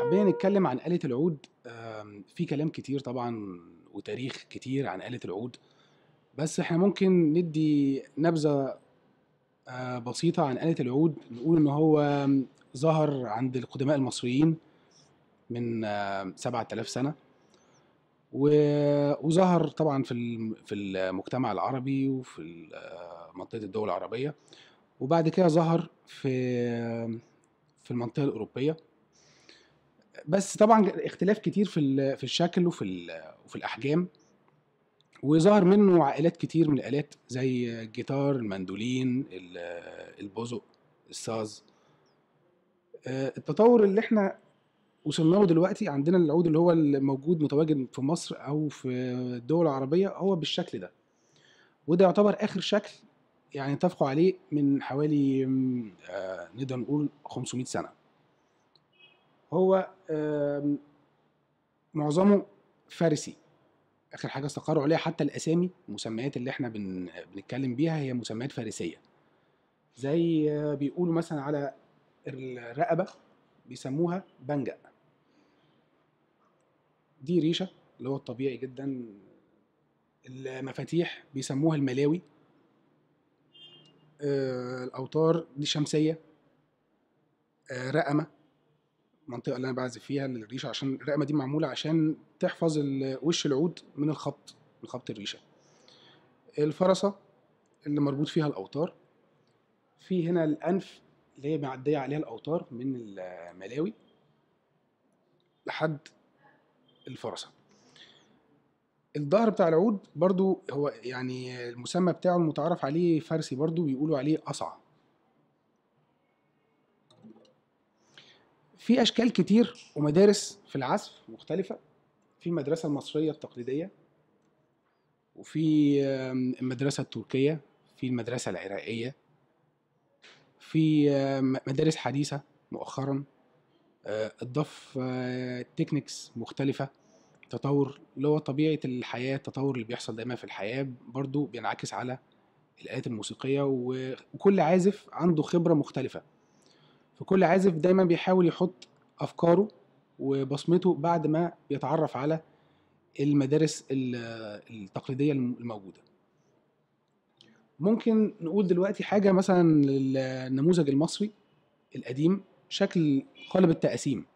حبينا نتكلم عن آلة العود آم، في كلام كتير طبعا وتاريخ كتير عن آلة العود بس احنا ممكن ندي نبذة آه، بسيطة عن آلة العود نقول إن هو ظهر عند القدماء المصريين من آه، 7000 سنة و- وظهر طبعا في الم- في المجتمع العربي وفي ال- آه، منطقة الدول العربية وبعد كده ظهر في في المنطقة الأوروبية بس طبعا اختلاف كتير في ال- في الشكل وفي ال- وفي الأحجام وظهر منه عائلات كتير من الآلات زي الجيتار المندولين ال- البوزق الساز آه، التطور اللي احنا وصلنا له دلوقتي عندنا العود اللي هو الموجود متواجد في مصر او في الدول العربيه هو بالشكل ده وده يعتبر اخر شكل يعني اتفقوا عليه من حوالي مم، آه، نقدر نقول 500 سنه هو آم، معظمه فارسي اخر حاجه استقروا عليها حتى الاسامي المسميات اللي احنا بن بنتكلم بيها هي مسميات فارسيه زي آه، بيقولوا مثلا على الرقبه بيسموها بنجأ دي ريشه اللي هو الطبيعي جدا المفاتيح بيسموها الملاوي آه، الاوتار دي شمسيه آه، رقمه المنطقه اللي انا بعزف فيها الريشه عشان الرقمه دي معموله عشان تحفظ ال- وش العود من الخبط من خبط الريشه الفرسه اللي مربوط فيها الاوتار في هنا الانف اللي هي معديه عليها الاوتار من الملاوي لحد الفرسه الظهر بتاع العود برضو هو يعني المسمى بتاعه المتعارف عليه فارسي برضو بيقولوا عليه قصعة في أشكال كتير ومدارس في العزف مختلفة في المدرسة المصرية التقليدية وفي آم، المدرسة التركية في المدرسة العراقية في آم، مدارس حديثة مؤخرا آه، اضاف آه، تكنيكس مختلفة تطور اللي هو طبيعة الحياة التطور اللي بيحصل دايما في الحياة برضو بينعكس على الآلات الموسيقية و- وكل عازف عنده خبرة مختلفة فكل عازف دايما بيحاول يحط أفكاره وبصمته بعد ما بيتعرف على المدارس ال- التقليدية الم- الموجودة ممكن نقول دلوقتي حاجة مثلا للنموذج المصري القديم شكل قالب التقاسيم